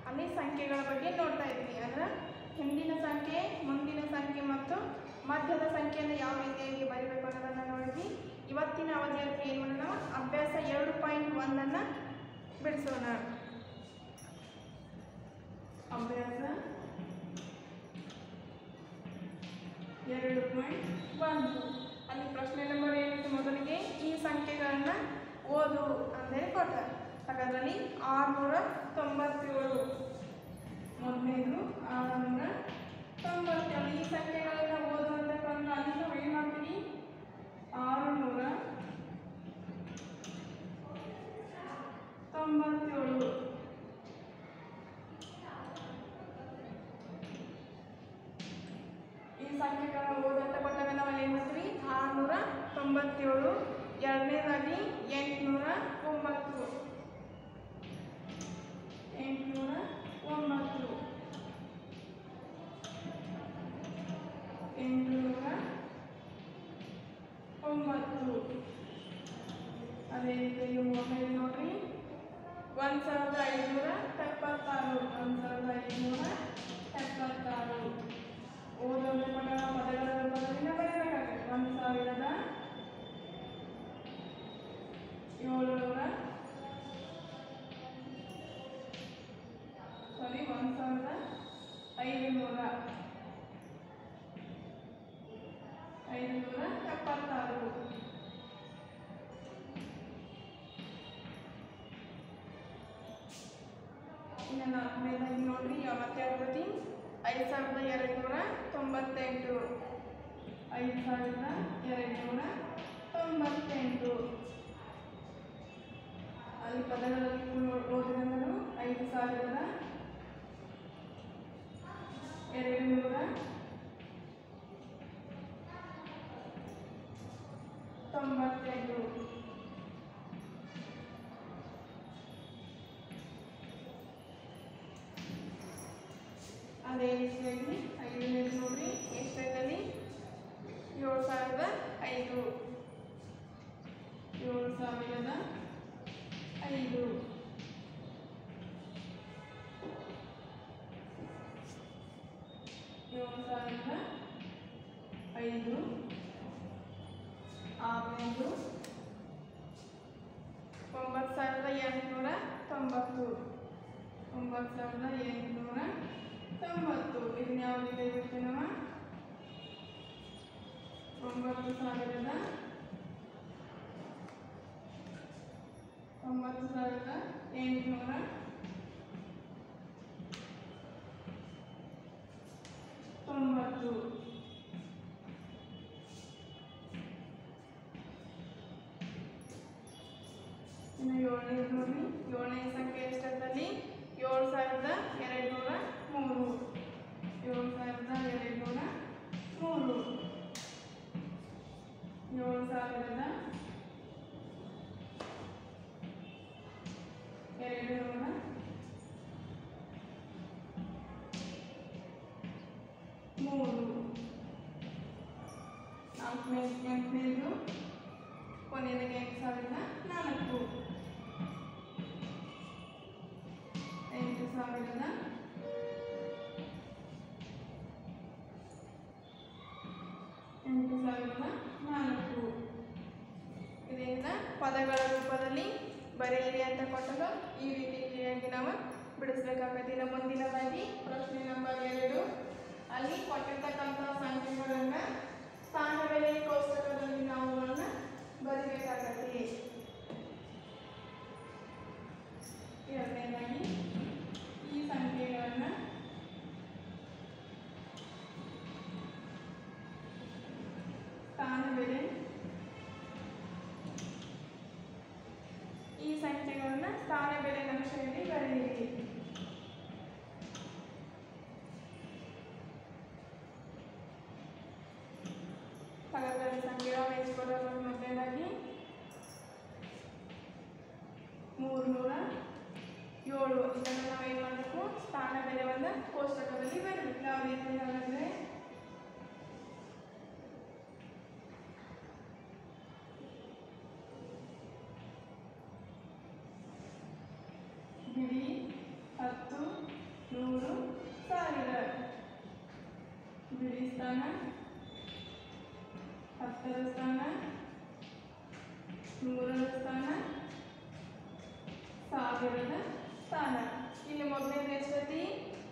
ಅಲ್ಲಿ ಸಂಖ್ಯೆಗಳ ಬಗ್ಗೆ ನೋಡ್ತಾ ಇದ್ವಿ ಅಂದ್ರೆ ಹಿಂದಿನ ಸಂಖ್ಯೆ ಮುಂದಿನ ಸಂಖ್ಯೆ ಮತ್ತು ಮಧ್ಯದ ಸಂಖ್ಯೆಯನ್ನು ಯಾವ ರೀತಿಯಾಗಿ ಬರೀಬೇಕು ಅನ್ನೋದನ್ನು ನೋಡಿದ್ವಿ ಇವತ್ತಿನ ಅವಧಿಯಲ್ಲಿ ಏನು ಮಾಡೋಣ ಅಭ್ಯಾಸ ಎರಡು ಪಾಯಿಂಟ್ ಒಂದನ್ನು ಬಿಡಿಸೋಣ ಅಭ್ಯಾಸ ಎರಡು ಪಾಯಿಂಟ್ ಒಂದು ಅಲ್ಲಿ ಪ್ರಶ್ನೆ ನಂಬರ್ ಏನಿತ್ತು ಮೊದಲಿಗೆ ಈ ಸಂಖ್ಯೆಗಳನ್ನ ಓದು ಅಂದರೆ ಕೊಟ್ಟ ಹಾಗಾದ್ರಲ್ಲಿ ಆರುನೂರ ತೊಂಬತ್ತೇಳು ಮೊದಲನೇದು ಆರುನೂರ ತೊಂಬತ್ತೇಳು ಈ ಸಂಖ್ಯೆಗಳನ್ನ ಓದು ಅಂತ ಬಂದು ಅಲ್ಲಿ ನಾವು ಏನು ಮಾಡ್ತೀವಿ ಆರುನೂರ ತೊಂಬತ್ತೇಳು ಈ ಸಂಖ್ಯೆಗಳನ್ನ ಓದಂತ ಕೊಟ್ಟಾಗ ನಾವು ಅಲ್ಲಿ ಏನು ಮಾಡ್ತೀವಿ ಆರುನೂರ ತೊಂಬತ್ತೇಳು ಎರಡನೇದಾಗಿ ಎಂಟುನೂರ ಒಂಬತ್ತು ಎಂಟುನೂರ ಒಂಬತ್ತು ಎಂಟುನೂರ ಒಂಬತ್ತು ಅದೇ ರೀತಿ ಮೂರನೇದು ನೋಡ್ರಿ ಒಂದು ಸಾವಿರದ ಐದುನೂರ ಎಪ್ಪತ್ತಾರು ಒಂದು ಸಾವಿರದ ಐದುನೂರ ಎಪ್ಪತ್ತಾರು ಓದೋದು ಪದ ಪದಗಳ ರೂಪದಿಂದ ಬರೆಯಬೇಕಾಗುತ್ತೆ ಒಂದು ಸಾವಿರದ ಏಳುನೂರ ಸಾರಿ ಒಂದು ಸಾವಿರದ ಐದುನೂರ ಐದುನೂರ ಎಪ್ಪತ್ತಾರು ಇನ್ನು ನಾಲ್ಕನೇದಾಗಿ ನೋಡ್ರಿ ಮತ್ತೆ ಆಗ್ತೈತಿ ಐದು ಸಾವಿರದ ಎರಡು ನೂರ ತೊಂಬತ್ತೆಂಟು ಐದು ಸಾವಿರದ ಎರಡು ನೂರ ತೊಂಬತ್ತೆಂಟು ಅಲ್ಲಿ ಪದಗಳಲ್ಲಿ ಓದಿದಂದರೂ ಐದು ಸಾವಿರದ ಎರಡು ನೂರ ತೊಂಬತ್ತೆಂಟು ಅದೇ ರೀತಿಯಾಗಿ ಐದನೇದು ನೋಡ್ರಿ ಎಷ್ಟರಲ್ಲಿ ಏಳು ಸಾವಿರದ ಐದು ಏಳು ಸಾವಿರದ ಐದು ಏಳು ಸಾವಿರದ ಐದು ಆರನೇದು ಒಂಬತ್ತು ಸಾವಿರದ ಎಂಟುನೂರ ತೊಂಬತ್ತು ಒಂಬತ್ತು ಸಾವಿರದ ಎಂಟುನೂರ ತೊಂಬತ್ತು ಇದನ್ನ ಯಾವುದಿದೆ ಇವತ್ತು ನಾವು ಒಂಬತ್ತು ಸಾವಿರದ ಒಂಬತ್ತು ಸಾವಿರದ ಎಂಟುನೂರ ತೊಂಬತ್ತು ಇನ್ನು ಏಳನೇ ನೋಡಿ ಏಳನೇ ಸಂಖ್ಯೆ ಎಷ್ಟಂತಲ್ಲಿ ಏಳು ಸಾವಿರದ ಎರಡು ನೂರ ಮೂರು ಏಳು ಸಾವಿರದ ಎರಡು ನೂರ ಮೂರು ಏಳು ಸಾವಿರದ ಎರಡು ನೂರ ಮೂರು ನಾಲ್ಕನೇ ಎಂಟನೇದು ಕೊನೆಯದಾಗಿ ಎಂಟು ಸಾವಿರದ ನಾಲ್ಕು ಎಂಟು ಸಾವಿರದ ಎಂಟು ಸಾವಿರದ ನಾಲ್ಕು ಇದರಿಂದ ಪದಗಳ ರೂಪದಲ್ಲಿ ಬರೆಯಿರಿ ಅಂತ ಕೊಟ್ಟಾಗ ಈ ರೀತಿಯಾಗಿ ನಾವು ಬಿಡಿಸ್ಬೇಕಾಗತ್ತೆ ಇನ್ನು ಮುಂದಿನದಾಗಿ ಪ್ರಶ್ನೆ ನಂಬರ್ ಎರಡು ಅಲ್ಲಿ ಕೊಟ್ಟಿರ್ತಕ್ಕಂಥ ಸಂಖ್ಯೆಗಳನ್ನು ಸ್ಥಾನ ಬೆಲೆ ಕೋಷ್ಟಕದಲ್ಲಿ ನಾವು ಅವುಗಳನ್ನ ಬರಿಬೇಕಾಗತ್ತೆ ಎರಡನೇದಾಗಿ ಈ ಸಂಖ್ಯೆಗಳನ್ನು ಸ್ಥಾನ ಬೆಲೆ ಈ ಸಂಖ್ಯೆಗಳನ್ನ ಸ್ಥಾನ ಬೆಲೆ ನಕ್ಷೆಯಲ್ಲಿ ಬರೆಯಿರಿ ಹಾಗಾದ್ರೆ ಸಂಖ್ಯೆಗಳನ್ನು ಹೆಚ್ಚಿಕೊಳ್ಳಲು ಮೊದಲನೇದಾಗಿ ಮೂರ್ನೂರ ಏಳು ಇದನ್ನು ನಾವೇನು ಮಾಡಬೇಕು ಸ್ಥಾನ ಬೆಲೆವನ್ನು ಕೋಷ್ಟಕದಲ್ಲಿ ಬರಬೇಕು ಯಾವ ರೀತಿ ಹಾಗಾದ್ರೆ ಬಿಡಿ ಹತ್ತು ಸ್ಥಾನ ಹತ್ತರ ಸ್ಥಾನ ನೂರರ ಸ್ಥಾನ ಸಾವಿರದ ಸ್ಥಾನ ಇಲ್ಲಿ ಮೊದಲನೇದು ಎಷ್ಟೈತಿ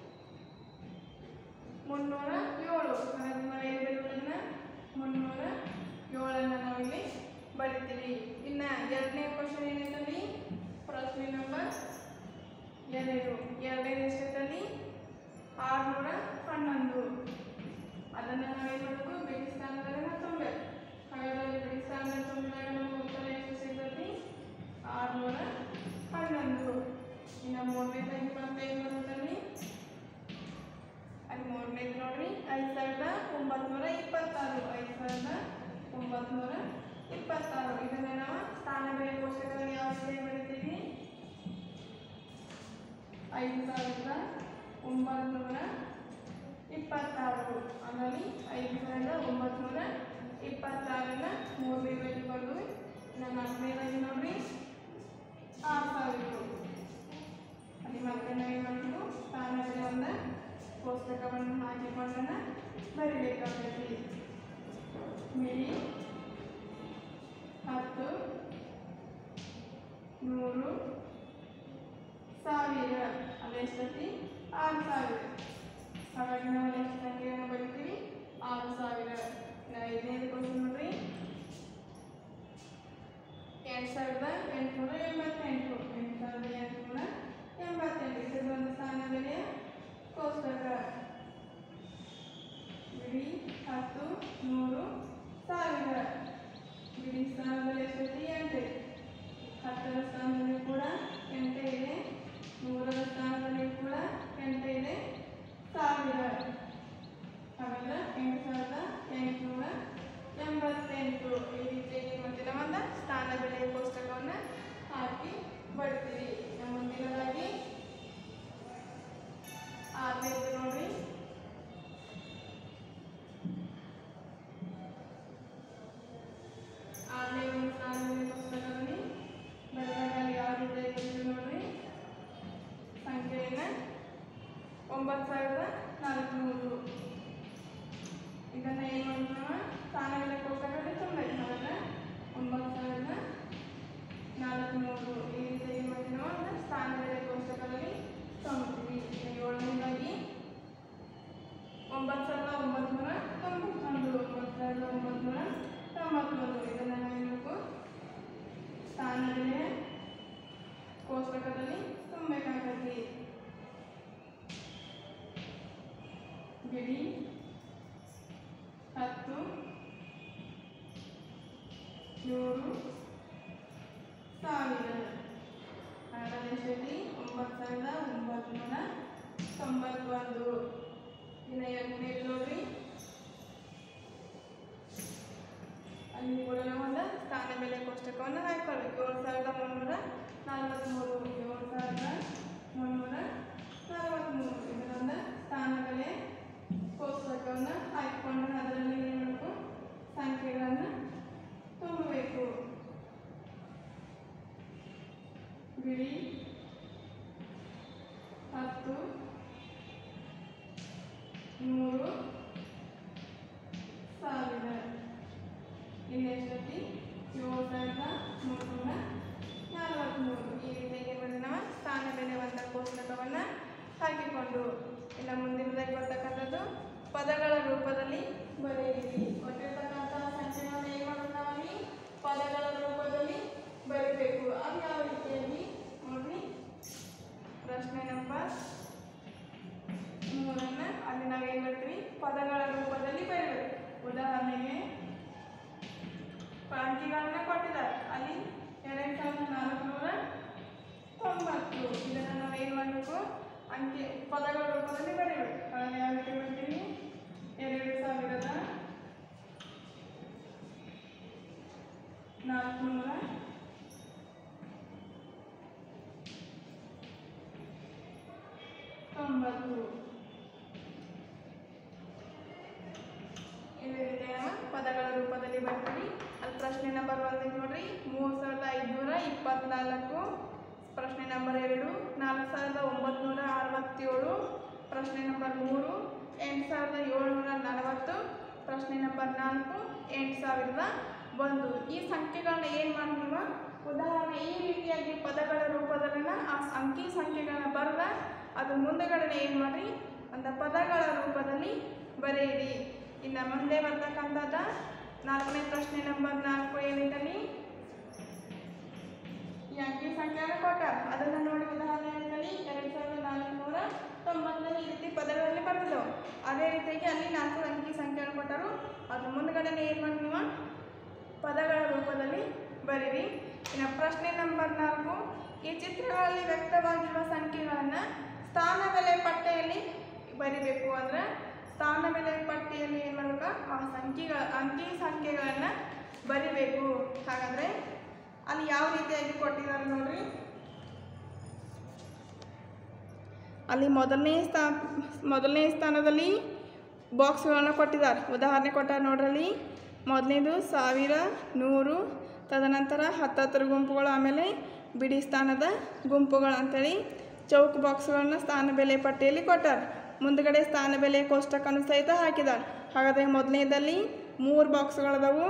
ಮುನ್ನೂರ ಏಳು ಹಾಗಾಗಿ ನಾವು ಏನು ಬರೀಬೋದನ್ನ ಮುನ್ನೂರ ಏಳನ್ನು ನಾವು ಇಲ್ಲಿ ಬರಿತೀವಿ ಇನ್ನು ಎರಡನೇ ಕ್ವಶನ್ ಏನೈತಲ್ಲಿ ಪ್ರಶ್ನೆ ನಂಬರ್ ಎರಡು ಎರಡನೇದು ಎಷ್ಟೈತಲ್ಲಿ ಆರುನೂರ ಹನ್ನೊಂದು ಅದನ್ನು ನಾವೇನು ಮಾಡಬೇಕು ಬಿಡಿ ಸ್ಥಾನದಾಗ ತುಂಬಬೇಕು ಹಾಗಾದ್ರೆ ಬಿಡಿ ಸ್ಥಾನದಾಗ ತುಂಬಿದಾಗ ನಮಗೆ ಉತ್ತರ ಎಷ್ಟು ಸಿಗ್ತೈತಿ ಆರುನೂರ ಹನ್ನೊಂದು ಇನ್ನು ಮೂರನೇದಾಗಿ ಮತ್ತೆ ಏನು ಬರುತ್ತಲ್ಲಿ ಅಲ್ಲಿ ಮೂರನೇದು ನೋಡ್ರಿ ಐದು ಸಾವಿರದ ಒಂಬತ್ನೂರ ಇಪ್ಪತ್ತಾರು ಐದು ಸಾವಿರದ ಒಂಬತ್ನೂರ ಇಪ್ಪತ್ತಾರು ಇದನ್ನು ನಾವು ಸ್ಥಾನ ಬೆಲೆ ಕೋಷ್ಟಕದಲ್ಲಿ ಯಾವ ರೀತಿ ಬರೀತೀವಿ ಐದು ಸಾವಿರದ ಒಂಬತ್ನೂರ ಇಪ್ಪತ್ತಾರು ಅದರಲ್ಲಿ ಐದು ಸಾವಿರದ ಒಂಬತ್ನೂರ ಇಪ್ಪತ್ತಾರನ್ನ ಮೂರನೇದಾಗಿ ಬರೆದು ಇನ್ನು ನಾಲ್ಕನೇದಾಗಿ ನೋಡ್ರಿ ಆರು ಸಾವಿರ ಅಲ್ಲಿ ಮತ್ತೆ ನಾವೇನು ಮಾಡಬೇಕು ಸ್ಥಾನದಲ್ಲಿ ಒಂದು ಕೋಷ್ಟಕವನ್ನು ಹಾಕಿಕೊಂಡನ್ನ ಬರಿಬೇಕಾಗ್ತೈತಿ ಮಿಡಿ ಹತ್ತು ನೂರು ಸಾವಿರ ಅದೆಷ್ಟೈತಿ ಆರು ಸಾವಿರ ಹಾಗಾಗಿ ನಾವು ಎಷ್ಟು ಸಂಖ್ಯೆಯನ್ನು ಬರಿತೀವಿ ಆರು ಸಾವಿರ ಇನ್ನು ಐದನೇದು ಕ್ವಶನ್ ನೋಡ್ರಿ ಎಂಟು ಸಾವಿರದ ಎಂಟುನೂರ ಎಂಬತ್ತೆಂಟು ಎಂಟು ಸಾವಿರದ ಎಂಟುನೂರ ಎಂಬತ್ತೆಂಟು ಇದು ಒಂದು ಸ್ಥಾನ ಬೆಲೆಯ ಕೋಷ್ಟಕ ಬಿಡಿ ಹತ್ತು ನೂರು ಸಾವಿರ ಬಿಡಿ ಸ್ಥಾನದಲ್ಲಿ ಎಷ್ಟೈತಿ ಎಂಟು ಹತ್ತರ ಸ್ಥಾನದಲ್ಲಿ ಕೂಡ ಎಂಟೇ ಇದೆ ನೂರರ ಸ್ಥಾನದಲ್ಲಿ ಕೂಡ ಎಂಟೇ ಇದೆ ಸಾವಿರ ಹಾಗಾದ್ರೆ ಎಂಟು ಸಾವಿರದ ಎಂಟುನೂರ ಎಂಬತ್ತೆಂಟು ಈ ರೀತಿಯಾಗಿ ಮತ್ತೆ ನಾವೊಂದು ಸ್ಥಾನ ಬೆಲೆಯ ಪುಸ್ತಕವನ್ನು ಹಾಕಿ ಬರ್ತೀವಿ ನಮ್ಮ ಮುಂದಿನದಾಗಿ ಆರನೇದು ನೋಡ್ರಿ ಆರನೇ ಒಂದು ಸ್ಥಾನ ಬೆಲೆಯ ಪುಸ್ತಕದಲ್ಲಿ ಬರೆದಾಗ ಅಲ್ಲಿ ಯಾವ ರೀತಿಯಾಗಿ ಬರೀತೀವಿ ನೋಡ್ರಿ ಸಂಖ್ಯೆಯನ್ನು ಒಂಬತ್ತು ಸಾವಿರದ ನಾಲ್ಕುನೂರು ಇದನ್ನು ಏನು ಮಾಡೋಣ ಸ್ಥಾನಗಳ ಕೋಷ್ಟಕದಲ್ಲಿ ತುಂಬಬೇಕು ಹಾಗಾದ್ರೆ ಒಂಬತ್ತು ಸಾವಿರದ ನಾಲ್ಕುನೂರು ಈ ರೀತಿ ಏನು ಮಾಡ್ತೀವಿ ನಾವು ಅಂದ್ರೆ ಸ್ಥಾನಗಳ ಕೋಷ್ಟಕದಲ್ಲಿ ತುಂಬ್ತೀವಿ ಇನ್ನು ಏಳನೇದಾಗಿ ಒಂಬತ್ತು ಸಾವಿರದ ಒಂಬತ್ನೂರ ತೊಂಬತ್ತೊಂದು ಒಂಬತ್ತು ಸಾವಿರದ ಒಂಬತ್ನೂರ ತೊಂಬತ್ತೊಂದು ಇದನ್ನು ನಾವೇನು ಮಾಡಬೇಕು ಸ್ಥಾನಗಳ ಕೋಷ್ಟಕದಲ್ಲಿ ತುಂಬಬೇಕಾಗತ್ತೆ ಬಿಡಿ ಹತ್ತು ನೂರು ಸಾವಿರ ಹಾಗಾದ್ರೆ ಎಷ್ಟೈತಿ ಒಂಬತ್ತು ಸಾವಿರದ ಒಂಬತ್ನೂರ ತೊಂಬತ್ತೊಂದು ಇನ್ನು ಎರಡನೇ ನೋಡ್ರಿ ಅಲ್ಲಿ ಕೂಡ ನಾವು ಒಂದು ಸ್ಥಾನ ಬೆಲೆ ಕೋಷ್ಟಕವನ್ನು ಹಾಕೊಳ್ಬೇಕು ಏಳು ಸಾವಿರದ ಮುನ್ನೂರ ನಲವತ್ತ್ಮೂರು ಏಳು ಸಾವಿರದ ಮುನ್ನೂರ ನಲವತ್ತ್ಮೂರು ಇದರೊಂದು ಸ್ಥಾನ ಬೆಲೆ ಕೋಷ್ಟಕವನ್ನು ಹಾಕಿಕೊಂಡು ಅದರಲ್ಲಿ ಏನು ಮಾಡಬೇಕು ಸಂಖ್ಯೆಗಳನ್ನು ತುಂಬಬೇಕು ಬಿಳಿ ಹತ್ತು ನೂರು ಸಾವಿರ ಇಲ್ಲಿ ಎಷ್ಟೈತಿ ಏಳು ಸಾವಿರದ ಮುನ್ನೂರ ನಲವತ್ತ್ಮೂರು ಈ ರೀತಿಯಾಗಿ ಬಂದು ನಾವು ಸ್ಥಾನ ಬೆಲೆ ಒಂದು ಪುಸ್ತಕವನ್ನು ಹಾಕಿಕೊಂಡು ಇನ್ನು ಮುಂದಿನದಾಗಿ ಬರ್ತಕ್ಕಂಥದ್ದು ಪದಗಳ ರೂಪದಲ್ಲಿ ಬರೆಯಿರಿ ಕೊಟ್ಟಿರ್ತಕ್ಕಂತಹ ಸಂಖ್ಯೆಗಳನ್ನು ಏನು ಮಾಡುತ್ತಾವಿ ಪದಗಳ ರೂಪದಲ್ಲಿ ಬರೀಬೇಕು ಅದು ಯಾವ ರೀತಿಯಾಗಿ ನೋಡ್ರಿ ಪ್ರಶ್ನೆ ನಂಬರ್ ಮೂರನ್ನ ಅಲ್ಲಿ ನಾವೇನು ಮಾಡ್ತೀವಿ ಪದಗಳ ರೂಪದಲ್ಲಿ ಬರೀಬೇಕು ಉದಾಹರಣೆಗೆ ಅಂಕಿಗಳನ್ನ ಕೊಟ್ಟಿದ್ದಾರೆ ಅಲ್ಲಿ ಎರಡು ಸಾವಿರದ ನಾಲ್ಕುನೂರ ತೊಂಬತ್ತು ಇದನ್ನು ನಾವು ಏನು ಮಾಡಬೇಕು ಅಂಕಿ ಪದಗಳ ರೂಪದಲ್ಲಿ ಬರೀಬೇಕು ಅದನ್ನು ಯಾವ ರೀತಿ ಬರ್ತೀವಿ ಎರಡು ಸಾವಿರದ ನಾಲ್ಕುನೂರ ತೊಂಬತ್ತು ಇದೇ ರೀತಿ ನಾವು ಪದಗಳ ರೂಪದಲ್ಲಿ ಬರ್ತೀವಿ ಅಲ್ಲಿ ಪ್ರಶ್ನೆ ನಂಬರ್ ಒಂದಕ್ಕೆ ನೋಡ್ರಿ ಮೂರು ಸಾವಿರದ ಐದುನೂರ ಇಪ್ಪತ್ನಾಲ್ಕು ಪ್ರಶ್ನೆ ನಂಬರ್ ಎರಡು ನಾಲ್ಕು ಸಾವಿರದ ಒಂಬತ್ನೂರ ಅರವತ್ತೇಳು ಪ್ರಶ್ನೆ ನಂಬರ್ ಮೂರು ಎಂಟು ಸಾವಿರದ ಏಳ್ನೂರ ನಲವತ್ತು ಪ್ರಶ್ನೆ ನಂಬರ್ ನಾಲ್ಕು ಎಂಟು ಸಾವಿರದ ಒಂದು ಈ ಸಂಖ್ಯೆಗಳನ್ನ ಏನು ಮಾಡ್ತೀವ ಉದಾಹರಣೆ ಈ ರೀತಿಯಾಗಿ ಪದಗಳ ರೂಪದಲ್ಲಿನ ಆ ಅಂಕಿ ಸಂಖ್ಯೆಗಳನ್ನ ಬರೆದ ಅದು ಮುಂದೆಗಡೆ ಏನು ಮಾಡಿರಿ ಒಂದು ಪದಗಳ ರೂಪದಲ್ಲಿ ಬರೆಯಿರಿ ಇನ್ನು ಮುಂದೆ ಬರ್ತಕ್ಕಂಥದ್ದು ನಾಲ್ಕನೇ ಪ್ರಶ್ನೆ ನಂಬರ್ ನಾಲ್ಕು ಏನಿದ್ದಲ್ಲಿ ಈ ಅಂಕಿ ಸಂಖ್ಯೆಯನ್ನು ಕೊಟ್ಟಾರ ಅದನ್ನು ನೋಡಿ ಉದಾಹರಣೆಯಲ್ಲಿ ಎರಡು ಸಾವಿರದ ನಾಲ್ಕುನೂರ ತೊಂಬತ್ತರಲ್ಲಿ ಈ ರೀತಿ ಪದಗಳಲ್ಲಿ ಬರೆದವು ಅದೇ ರೀತಿಯಾಗಿ ಅಲ್ಲಿ ನಾಲ್ಕು ಅಂಕಿ ಸಂಖ್ಯೆಯನ್ನು ಕೊಟ್ಟರು ಅದು ಮುಂದ್ಗಡೆನೇ ಏನು ಮಾಡಿ ನೀವು ಪದಗಳ ರೂಪದಲ್ಲಿ ಬರೀರಿ ಇನ್ನು ಪ್ರಶ್ನೆ ನಂಬರ್ ನಾಲ್ಕು ಈ ಚಿತ್ರಗಳಲ್ಲಿ ವ್ಯಕ್ತವಾಗಿರುವ ಸಂಖ್ಯೆಗಳನ್ನು ಸ್ಥಾನ ಬೆಲೆ ಪಟ್ಟಿಯಲ್ಲಿ ಬರಿಬೇಕು ಅಂದ್ರೆ ಸ್ಥಾನ ಬೆಲೆ ಪಟ್ಟಿಯಲ್ಲಿ ಏನು ಮಾಡ್ಬೇಕು ಆ ಸಂಖ್ಯೆಗಳ ಅಂಕಿ ಸಂಖ್ಯೆಗಳನ್ನು ಬರಿಬೇಕು ಹಾಗಾದರೆ ಅಲ್ಲಿ ಯಾವ ರೀತಿಯಾಗಿ ಕೊಟ್ಟಿದ್ದಾರೆ ನೋಡ್ರಿ ಅಲ್ಲಿ ಮೊದಲನೇ ಸ್ಥಾ ಮೊದಲನೇ ಸ್ಥಾನದಲ್ಲಿ ಬಾಕ್ಸ್ಗಳನ್ನು ಕೊಟ್ಟಿದ್ದಾರೆ ಉದಾಹರಣೆ ಕೊಟ್ಟಾರೆ ನೋಡ್ರಲ್ಲಿ ಮೊದಲನೇದು ಸಾವಿರ ನೂರು ತದನಂತರ ಹತ್ತತ್ತರ ಗುಂಪುಗಳು ಆಮೇಲೆ ಬಿಡಿ ಸ್ಥಾನದ ಗುಂಪುಗಳು ಅಂತೇಳಿ ಚೌಕ್ ಬಾಕ್ಸ್ಗಳನ್ನ ಸ್ಥಾನ ಬೆಲೆ ಪಟ್ಟಿಯಲ್ಲಿ ಕೊಟ್ಟಾರೆ ಮುಂದ್ಗಡೆ ಸ್ಥಾನ ಬೆಲೆ ಕೋಷ್ಟಕನು ಸಹಿತ ಹಾಕಿದ್ದಾರೆ ಹಾಗಾದರೆ ಮೊದಲನೇದಲ್ಲಿ ಮೂರು ಬಾಕ್ಸ್ಗಳದವು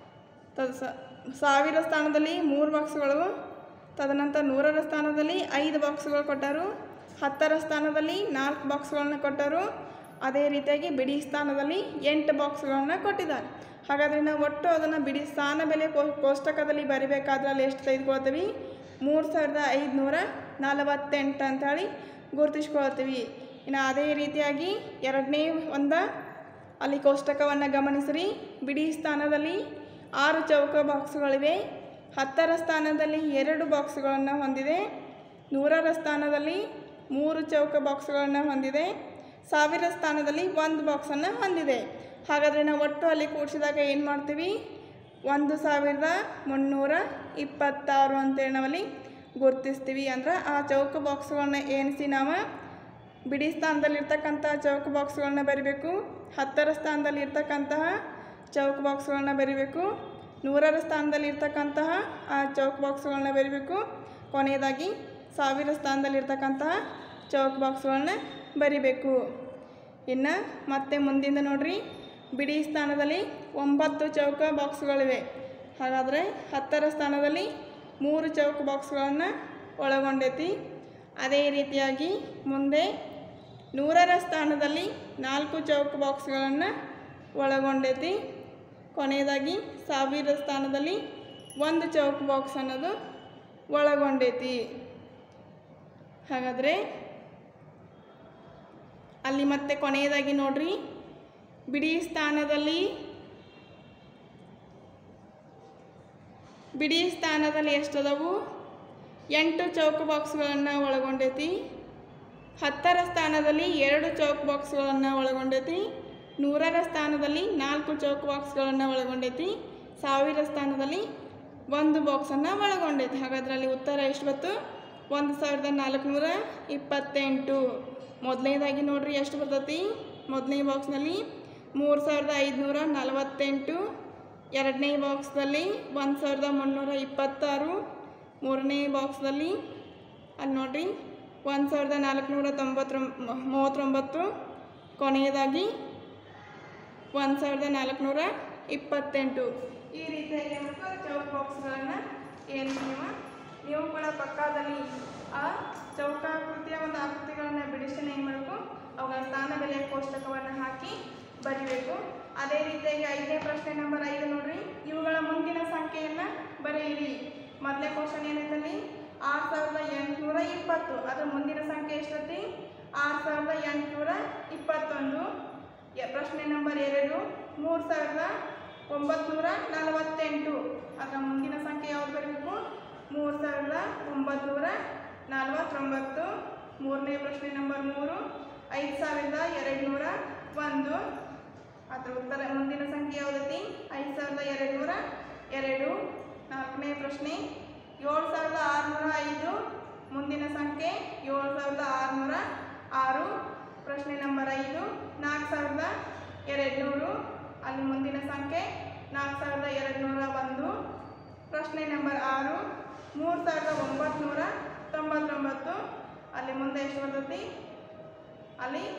ತದ ಸ- ಸಾವಿರ ಸ್ಥಾನದಲ್ಲಿ ಮೂರು ಬಾಕ್ಸ್ಗಳು ತದನಂತರ ನೂರರ ಸ್ಥಾನದಲ್ಲಿ ಐದು ಬಾಕ್ಸ್ಗಳು ಕೊಟ್ಟರು ಹತ್ತರ ಸ್ಥಾನದಲ್ಲಿ ನಾಲ್ಕು ಬಾಕ್ಸ್ಗಳನ್ನ ಕೊಟ್ಟರು ಅದೇ ರೀತಿಯಾಗಿ ಬಿಡಿ ಸ್ಥಾನದಲ್ಲಿ ಎಂಟು ಬಾಕ್ಸ್ಗಳನ್ನ ಕೊಟ್ಟಿದ್ದಾರೆ ಹಾಗಾದರೆ ನಾವು ಒಟ್ಟು ಅದನ್ನು ಬಿಡಿ ಸ್ಥಾನ ಬೆಲೆ ಕೋ- ಕೋಷ್ಟಕದಲ್ಲಿ ಬರಿಬೇಕಾದ್ರೆ ಅಲ್ಲಿ ಎಷ್ಟು ತೆಗೆದುಕೊಳ್ತೀವಿ ಮೂರು ಸಾವಿರದ ಐದುನೂರ ನಲವತ್ತೆಂಟು ಅಂಥೇಳಿ ಗುರುತಿಸ್ಕೊಳ್ತೀವಿ ಇನ್ನು ಅದೇ ರೀತಿಯಾಗಿ ಎರಡನೇ ಒಂದ ಅಲ್ಲಿ ಕೋಷ್ಟಕವನ್ನು ಗಮನಿಸಿರಿ ಬಿಡಿ ಸ್ಥಾನದಲ್ಲಿ ಆರು ಚೌಕ ಬಾಕ್ಸ್ಗಳಿವೆ ಹತ್ತರ ಸ್ಥಾನದಲ್ಲಿ ಎರಡು ಬಾಕ್ಸ್ಗಳನ್ನು ಹೊಂದಿದೆ ನೂರರ ಸ್ಥಾನದಲ್ಲಿ ಮೂರು ಚೌಕ ಬಾಕ್ಸ್ಗಳನ್ನು ಹೊಂದಿದೆ ಸಾವಿರ ಸ್ಥಾನದಲ್ಲಿ ಒಂದು ಬಾಕ್ಸನ್ನು ಹೊಂದಿದೆ ಹಾಗಾದರೆ ನಾವು ಒಟ್ಟು ಅಲ್ಲಿ ಕೂಡಿಸಿದಾಗ ಏನು ಮಾಡ್ತೀವಿ ಒಂದು ಸಾವಿರದ ಮುನ್ನೂರ ಇಪ್ಪತ್ತಾರು ಅಂತೇಳಿ ನಾವಲ್ಲಿ ಗುರುತಿಸ್ತೀವಿ ಅಂದ್ರೆ ಆ ಚೌಕ ಬಾಕ್ಸ್ಗಳನ್ನ ಎಣಿಸಿ ನಾವು ಬಿಡಿ ಸ್ಥಾನದಲ್ಲಿರ್ತಕ್ಕಂಥ ಚೌಕ್ ಬಾಕ್ಸ್ಗಳನ್ನ ಬರಿಬೇಕು ಹತ್ತರ ಸ್ಥಾನದಲ್ಲಿ ಇರ್ತಕ್ಕಂತಹ ಚೌಕ್ ಬಾಕ್ಸ್ಗಳನ್ನ ಬರಿಬೇಕು ನೂರರ ಸ್ಥಾನದಲ್ಲಿ ಇರ್ತಕ್ಕಂತಹ ಆ ಚೌಕ್ ಬಾಕ್ಸ್ಗಳನ್ನ ಬರಿಬೇಕು ಕೊನೆಯದಾಗಿ ಸಾವಿರ ಸ್ಥಾನದಲ್ಲಿರ್ತಕ್ಕಂತಹ ಚೌಕ್ ಬಾಕ್ಸ್ಗಳನ್ನ ಬರಿಬೇಕು ಇನ್ನು ಮತ್ತೆ ಮುಂದಿಂದ ನೋಡ್ರಿ ಬಿಡಿ ಸ್ಥಾನದಲ್ಲಿ ಒಂಬತ್ತು ಚೌಕ ಬಾಕ್ಸ್ಗಳಿವೆ ಹಾಗಾದರೆ ಹತ್ತರ ಸ್ಥಾನದಲ್ಲಿ ಮೂರು ಚೌಕ್ ಬಾಕ್ಸ್ಗಳನ್ನು ಒಳಗೊಂಡೈತಿ ಅದೇ ರೀತಿಯಾಗಿ ಮುಂದೆ ನೂರರ ಸ್ಥಾನದಲ್ಲಿ ನಾಲ್ಕು ಚೌಕ್ ಬಾಕ್ಸ್ಗಳನ್ನು ಒಳಗೊಂಡೈತಿ ಕೊನೆಯದಾಗಿ ಸಾವಿರ ಸ್ಥಾನದಲ್ಲಿ ಒಂದು ಚೌಕ್ ಬಾಕ್ಸ್ ಅನ್ನೋದು ಒಳಗೊಂಡೈತಿ ಹಾಗಾದರೆ ಅಲ್ಲಿ ಮತ್ತೆ ಕೊನೆಯದಾಗಿ ನೋಡ್ರಿ ಬಿಡಿ ಸ್ಥಾನದಲ್ಲಿ ಬಿಡಿ ಸ್ಥಾನದಲ್ಲಿ ಎಷ್ಟದವು ಎಂಟು ಚೌಕ್ ಬಾಕ್ಸ್ಗಳನ್ನು ಒಳಗೊಂಡೈತಿ ಹತ್ತರ ಸ್ಥಾನದಲ್ಲಿ ಎರಡು ಚೌಕ್ ಬಾಕ್ಸ್ಗಳನ್ನು ಒಳಗೊಂಡೈತಿ ನೂರರ ಸ್ಥಾನದಲ್ಲಿ ನಾಲ್ಕು ಚೌಕ್ ಬಾಕ್ಸ್ಗಳನ್ನು ಒಳಗೊಂಡೈತಿ ಸಾವಿರ ಸ್ಥಾನದಲ್ಲಿ ಒಂದು ಬಾಕ್ಸನ್ನು ಒಳಗೊಂಡೈತಿ ಹಾಗಾದ್ರೆ ಅಲ್ಲಿ ಉತ್ತರ ಎಷ್ಟು ಬತ್ತು ಒಂದು ಸಾವಿರದ ನಾಲ್ಕುನೂರ ಇಪ್ಪತ್ತೆಂಟು ಮೊದಲನೇದಾಗಿ ನೋಡ್ರಿ ಎಷ್ಟು ಬರ್ತೈತಿ ಮೊದಲನೇ ಬಾಕ್ಸ್ನಲ್ಲಿ ಮೂರು ಸಾವಿರದ ಐದುನೂರ ನಲವತ್ತೆಂಟು ಎರಡನೇ ಬಾಕ್ಸ್ದಲ್ಲಿ ಒಂದು ಸಾವಿರದ ಮುನ್ನೂರ ಇಪ್ಪತ್ತಾರು ಮೂರನೇ ಬಾಕ್ಸ್ದಲ್ಲಿ ಅಲ್ಲಿ ನೋಡ್ರಿ ಒಂದು ಸಾವಿರದ ನಾಲ್ಕುನೂರ ತೊಂಬತ್ತೊಂಬ ಮೂವತ್ತೊಂಬತ್ತು ಕೊನೆಯದಾಗಿ ಒಂದು ಸಾವಿರದ ನಾಲ್ಕುನೂರ ಇಪ್ಪತ್ತೆಂಟು ಈ ರೀತಿಯಾಗಿ നമുക്ക് ಚೌಕ್ ಬಾಕ್ಸ್ಗಳನ್ನು ಏನು ನೀವು ನೀವು ಕೂಡ ಪಕ್ಕದಲ್ಲಿ ಆ ಚೌಕಾಕೃತಿಯ ಒಂದು ಆಕೃತಿಗಳನ್ನು ಬಿಡಿಸಿ ಏನು ಮಾಡಬೇಕು ಅವುಗಳ ಸ್ಥಾನ ಬೆಲೆ ಕೋಷ್ಟಕವನ್ನು ಹಾಕಿ ಬರಿಬೇಕು ಅದೇ ರೀತಿಯಾಗಿ ಐದನೇ ಪ್ರಶ್ನೆ ನಂಬರ್ ಐದು ನೋಡ್ರಿ ಇವುಗಳ ಮುಂದಿನ ಸಂಖ್ಯೆಯನ್ನು ಬರೆಯಿರಿ ಮೊದಲನೇ ಕ್ವಶನ್ ಏನೈತಲ್ಲಿ ಆರು ಸಾವಿರದ ಎಂಟುನೂರ ಇಪ್ಪತ್ತು ಅದರ ಮುಂದಿನ ಸಂಖ್ಯೆ ಎಷ್ಟೈತಿ ಆರು ಸಾವಿರದ ಎಂಟುನೂರ ಇಪ್ಪತ್ತೊಂದು ಎ- ಪ್ರಶ್ನೆ ನಂಬರ್ ಎರಡು ಮೂರು ಸಾವಿರದ ಒಂಬತ್ನೂರ ನಲವತ್ತೆಂಟು ಅದರ ಮುಂದಿನ ಸಂಖ್ಯೆ ಯಾವ್ದು ಬರಬೇಕು ಮೂರು ಸಾವಿರದ ಒಂಬತ್ನೂರ ನಲವತ್ತೊಂಬತ್ತು ಮೂರನೇ ಪ್ರಶ್ನೆ ನಂಬರ್ ಮೂರು ಐದು ಸಾವಿರದ ಎರಡು ನೂರ ಒಂದು ಅದರ ಉತ್ತರ ಮುಂದಿನ ಸಂಖ್ಯೆ ಯಾವುದೈತಿ ಐದು ಸಾವಿರದ ಎರಡು ನೂರ ಎರಡು ನಾಲ್ಕನೇ ಪ್ರಶ್ನೆ ಏಳು ಸಾವಿರದ ಆರುನೂರ ಐದು ಮುಂದಿನ ಸಂಖ್ಯೆ ಏಳು ಸಾವಿರದ ಆರುನೂರ ಆರು ಪ್ರಶ್ನೆ ನಂಬರ್ ಐದು ನಾಲ್ಕು ಸಾವಿರದ ಎರಡು ನೂರು ಅಲ್ಲಿ ಮುಂದಿನ ಸಂಖ್ಯೆ ನಾಲ್ಕು ಸಾವಿರದ ಎರಡು ನೂರ ಒಂದು ಪ್ರಶ್ನೆ ನಂಬರ್ ಆರು ಮೂರು ಸಾವಿರದ ಒಂಬತ್ನೂರ ತೊಂಬತ್ತೊಂಬತ್ತು ಅಲ್ಲಿ ಮುಂದೆ ಎಷ್ಟು ಬರ್ತೈತಿ ಅಲ್ಲಿ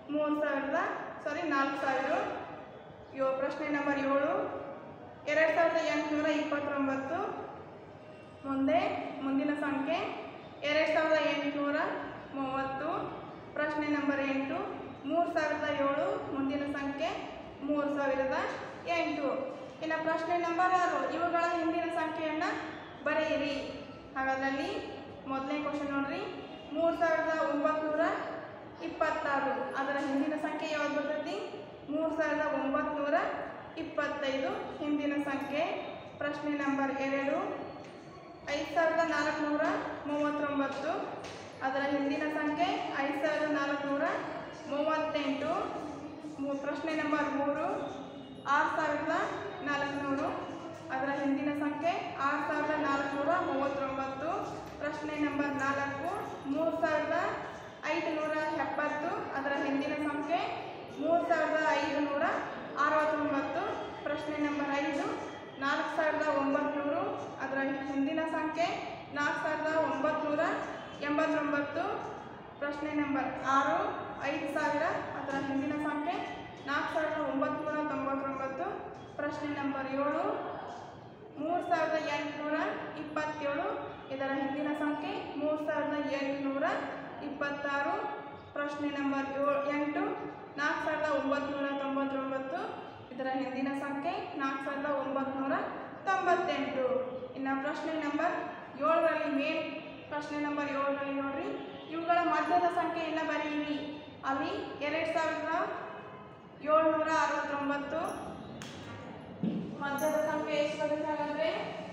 ಮೂರು ಸಾವಿರದ ಸಾರಿ ನಾಲ್ಕು ಸಾವಿರ ಯೋ ಪ್ರಶ್ನೆ ನಂಬರ್ ಏಳು ಎರಡು ಸಾವಿರದ ಎಂಟುನೂರ ಇಪ್ಪತ್ತೊಂಬತ್ತು ಮುಂದೆ ಮುಂದಿನ ಸಂಖ್ಯೆ ಎರಡು ಸಾವಿರದ ಎಂಟುನೂರ ಮೂವತ್ತು ಪ್ರಶ್ನೆ ನಂಬರ್ ಎಂಟು ಮೂರು ಸಾವಿರದ ಏಳು ಮುಂದಿನ ಸಂಖ್ಯೆ ಮೂರು ಸಾವಿರದ ಎಂಟು ಇನ್ನು ಪ್ರಶ್ನೆ ನಂಬರ್ ಆರು ಇವುಗಳ ಹಿಂದಿನ ಸಂಖ್ಯೆಯನ್ನು ಬರೆಯಿರಿ ಹಾಗಾದಲ್ಲಿ ಮೊದಲನೇ ಕ್ವಶನ್ ನೋಡ್ರಿ ಮೂರು ಸಾವಿರದ ಒಂಬತ್ನೂರ ಇಪ್ಪತ್ತಾರು ಅದರ ಹಿಂದಿನ ಸಂಖ್ಯೆ ಯಾವ್ದು ಬರ್ತೈತಿ ಮೂರು ಸಾವಿರದ ಒಂಬತ್ನೂರ ಇಪ್ಪತ್ತೈದು ಹಿಂದಿನ ಸಂಖ್ಯೆ ಪ್ರಶ್ನೆ ನಂಬರ್ ಎರಡು ಐದು ಸಾವಿರದ ನಾಲ್ಕುನೂರ ಮೂವತ್ತೊಂಬತ್ತು ಅದರ ಹಿಂದಿನ ಸಂಖ್ಯೆ ಐದು ಸಾವಿರದ ನಾಲ್ಕುನೂರ ಮೂವತ್ತೆಂಟು ಮೂ- ಪ್ರಶ್ನೆ ನಂಬರ್ ಮೂರು ಆರು ಸಾವಿರದ ನಾಲ್ಕುನೂರು ಅದರ ಹಿಂದಿನ ಸಂಖ್ಯೆ ಆರು ಸಾವಿರದ ನಾಲ್ಕುನೂರ ಮೂವತ್ತೊಂಬತ್ತು ಪ್ರಶ್ನೆ ನಂಬರ್ ನಾಲ್ಕು ಮೂರು ಸಾವಿರದ ಐದುನೂರ ಎಪ್ಪತ್ತು ಅದರ ಹಿಂದಿನ ಸಂಖ್ಯೆ ಮೂರು ಸಾವಿರದ ಐದುನೂರ ಅರವತ್ತೊಂಬತ್ತು ಪ್ರಶ್ನೆ ನಂಬರ್ ಐದು ನಾಲ್ಕು ಸಾವಿರದ ಒಂಬತ್ನೂರು ಅದರ ಹಿಂದಿನ ಸಂಖ್ಯೆ ನಾಲ್ಕು ಸಾವಿರದ ಒಂಬತ್ನೂರ ಎಂಬತ್ತೊಂಬತ್ತು ಪ್ರಶ್ನೆ ನಂಬರ್ ಆರು ಐದು ಸಾವಿರ ಅದರ ಹಿಂದಿನ ಸಂಖ್ಯೆ ನಾಲ್ಕು ಸಾವಿರದ ಒಂಬತ್ನೂರ ತೊಂಬತ್ತೊಂಬತ್ತು ಪ್ರಶ್ನೆ ನಂಬರ್ ಏಳು ಮೂರು ಸಾವಿರದ ಎಂಟುನೂರ ಇಪ್ಪತ್ತೇಳು ಇದರ ಹಿಂದಿನ ಸಂಖ್ಯೆ ಮೂರು ಸಾವಿರದ ಎಂಟುನೂರ ಇಪ್ಪತ್ತಾರು ಪ್ರಶ್ನೆ ನಂಬರ್ ಏಳು ಎಂಟು ನಾಲ್ಕು ಸಾವಿರದ ಒಂಬತ್ನೂರ ತೊಂಬತ್ತೊಂಬತ್ತು ಇದರ ಹಿಂದಿನ ಸಂಖ್ಯೆ ನಾಲ್ಕು ಸಾವಿರದ ಒಂಬತ್ನೂರ ತೊಂಬತ್ತೆಂಟು ಇನ್ನು ಪ್ರಶ್ನೆ ನಂಬರ್ ಏಳರಲ್ಲಿ ಮೇನ್ ಪ್ರಶ್ನೆ ನಂಬರ್ ಏಳರಲ್ಲಿ ನೋಡ್ರಿ ಇವುಗಳ ಮಧ್ಯದ ಸಂಖ್ಯೆಯನ್ನು ಬರೆಯಿರಿ ಅಲ್ಲಿ ಎರಡು ಸಾವಿರದ ಏಳ್ನೂರ ಅರವತ್ತೊಂಬತ್ತು ಮಧ್ಯದ ಸಂಖ್ಯೆ ಎಷ್ಟು ಬರುತ್ತೆ ಹಾಗಾದ್ರೆ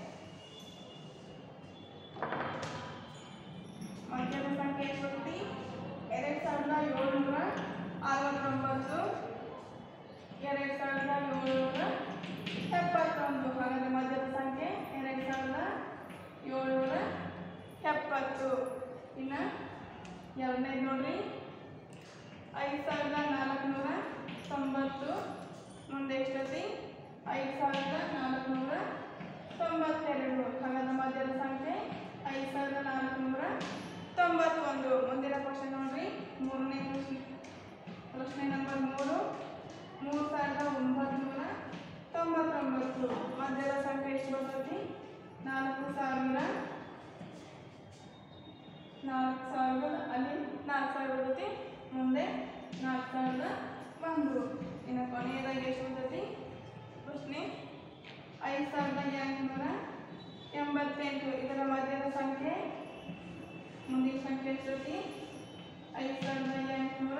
ಮಧ್ಯದ ಸಂಖ್ಯೆ ಎಷ್ಟು ಬರುತ್ತೆ ಎರಡು ಸಾವಿರದ ಏಳ್ನೂರ ಅರವತ್ತೊಂಬತ್ತು ಎರಡು ಸಾವಿರದ ಏಳ್ನೂರ ಎಪ್ಪತ್ತೊಂದು ಹಾಗಾದ್ರೆ ಮಧ್ಯದ ಸಂಖ್ಯೆ ಎರಡು ಸಾವಿರದ ಏಳ್ನೂರ ಎಪ್ಪತ್ತು ಇನ್ನು ಎರಡನೇದು ನೋಡ್ರಿ ಐದು ಸಾವಿರದ ನಾಲ್ಕುನೂರ ತೊಂಬತ್ತು ಮುಂದೆ ಎಷ್ಟೈತಿ ಐದು ಸಾವಿರದ ನಾಲ್ಕುನೂರ ತೊಂಬತ್ತೆರಡು ಹಾಗಾದ್ರೆ ಮಧ್ಯದ ಸಂಖ್ಯೆ ಐದು ಸಾವಿರದ ನಾಲ್ಕುನೂರ ತೊಂಬತ್ತೊಂದು ಮುಂದಿನ ಕ್ವಶನ್ ನೋಡ್ರಿ ಮೂರನೇ ಪ್ರಶ್ನೆ ಪ್ರಶ್ನೆ ನಂಬರ್ ಮೂರು ಮೂರು ಸಾವಿರದ ಒಂಬತ್ನೂರ ತೊಂಬತ್ತೊಂಬತ್ತು ಮಧ್ಯದ ಸಂಖ್ಯೆ ಎಷ್ಟು ಬರ್ತೈತಿ ನಾಲ್ಕು ಸಾವಿರ ನಾಲ್ಕು ಸಾವಿರದ ಅಲ್ಲಿ ನಾಲ್ಕು ಸಾವಿರ ಬರ್ತೈತಿ ಮುಂದೆ ನಾಲ್ಕು ಸಾವಿರದ ಒಂದು ಇನ್ನು ಕೊನೆಯದಾಗಿ ಎಷ್ಟು ಬರ್ತೈತಿ ಪ್ರಶ್ನೆ ಐದು ಸಾವಿರದ ಎಂಟುನೂರ ಎಂಬತ್ತೆಂಟು ಇದರ ಮಧ್ಯದ ಸಂಖ್ಯೆ ಮುಂದಿನ ಸಂಖ್ಯೆ ಎಷ್ಟೈತಿ ಐದು ಸಾವಿರದ ಎಂಟುನೂರ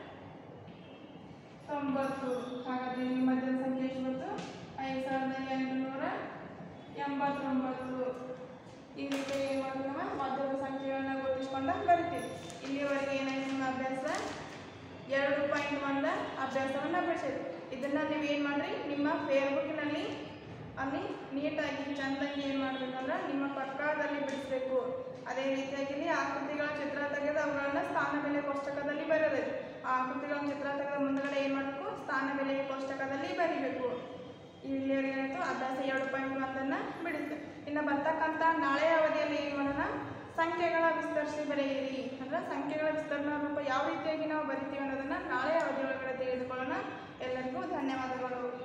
ತೊಂಬತ್ತು ಹಾಗಾದ್ರೆ ಇಲ್ಲಿ ಮಧ್ಯದ ಸಂಖ್ಯೆ ಎಷ್ಟು ಬಂತು ಐದು ಸಾವಿರದ ಎಂಟುನೂರ ಎಂಬತ್ತೊಂಬತ್ತು ಈ ರೀತಿ ಏನು ಮಾಡ್ತೀವಿ ನಾವು ಮಧ್ಯದ ಸಂಖ್ಯೆಗಳನ್ನ ಗುರುತಿಸ್ಕೊಂಡು ಬರಿತೀವಿ ಇಲ್ಲಿವರೆಗೆ ಏನಾಗಿದೆ ನಿಮ್ಮ ಅಭ್ಯಾಸ ಎರಡು ಪಾಯಿಂಟ್ ಒಂದ ಅಭ್ಯಾಸವನ್ನು ಬಿಡಿಸಿದ್ವಿ ಇದನ್ನು ನೀವು ಏನು ಮಾಡಿರಿ ನಿಮ್ಮ ಫೇಸ್ಬುಕ್ನಲ್ಲಿ ಅಲ್ಲಿ ನೀಟಾಗಿ ಚೆಂದಾಗಿ ಏನು ಮಾಡಬೇಕಂದ್ರೆ ನಿಮ್ಮ ಪಕ್ಕದಲ್ಲಿ ಬಿಡಿಸ್ಬೇಕು ಅದೇ ರೀತಿಯಾಗಿ ಇಲ್ಲಿ ಆಕೃತಿಗಳ ಚಿತ್ರ ತೆಗೆದು ಅವುಗಳನ್ನ ಸ್ಥಾನ ಬೆಲೆ ಕೋಷ್ಟಕದಲ್ಲಿ ಬರೆಯೋದು ಆ ಆಕೃತಿಗಳ ಚಿತ್ರ ತೆಗೆದ ಮುಂದಗಡೆ ಏನು ಮಾಡಬೇಕು ಸ್ಥಾನ ಬೆಲೆ ಕೋಷ್ಟಕದಲ್ಲಿ ಬರಿಬೇಕು ಇಲ್ಲಿವರೆಗೆ ಏನಾಯಿತು ಅಭ್ಯಾಸ ಎರಡು ಪಾಯಿಂಟ್ ಒಂದನ್ನು ಬಿಡುತ್ತೆ ಇನ್ನು ಬರ್ತಕ್ಕಂಥ ನಾಳೆಯ ಅವಧಿಯಲ್ಲಿ ಏನು ಮಾಡೋಣ ಸಂಖ್ಯೆಗಳ ವಿಸ್ತರಿಸಿ ಬರೆಯಿರಿ ಅಂದ್ರೆ ಸಂಖ್ಯೆಗಳ ವಿಸ್ತರಣಾ ರೂಪ ಯಾವ ರೀತಿಯಾಗಿ ನಾವು ಬರಿತೀವಿ ಅನ್ನೋದನ್ನು ನಾಳೆ ಅವಧಿ ಒಳಗಡೆ ತಿಳಿದುಕೊಳ್ಳೋಣ ಎಲ್ಲರಿಗೂ ಧನ್ಯವಾದಗಳು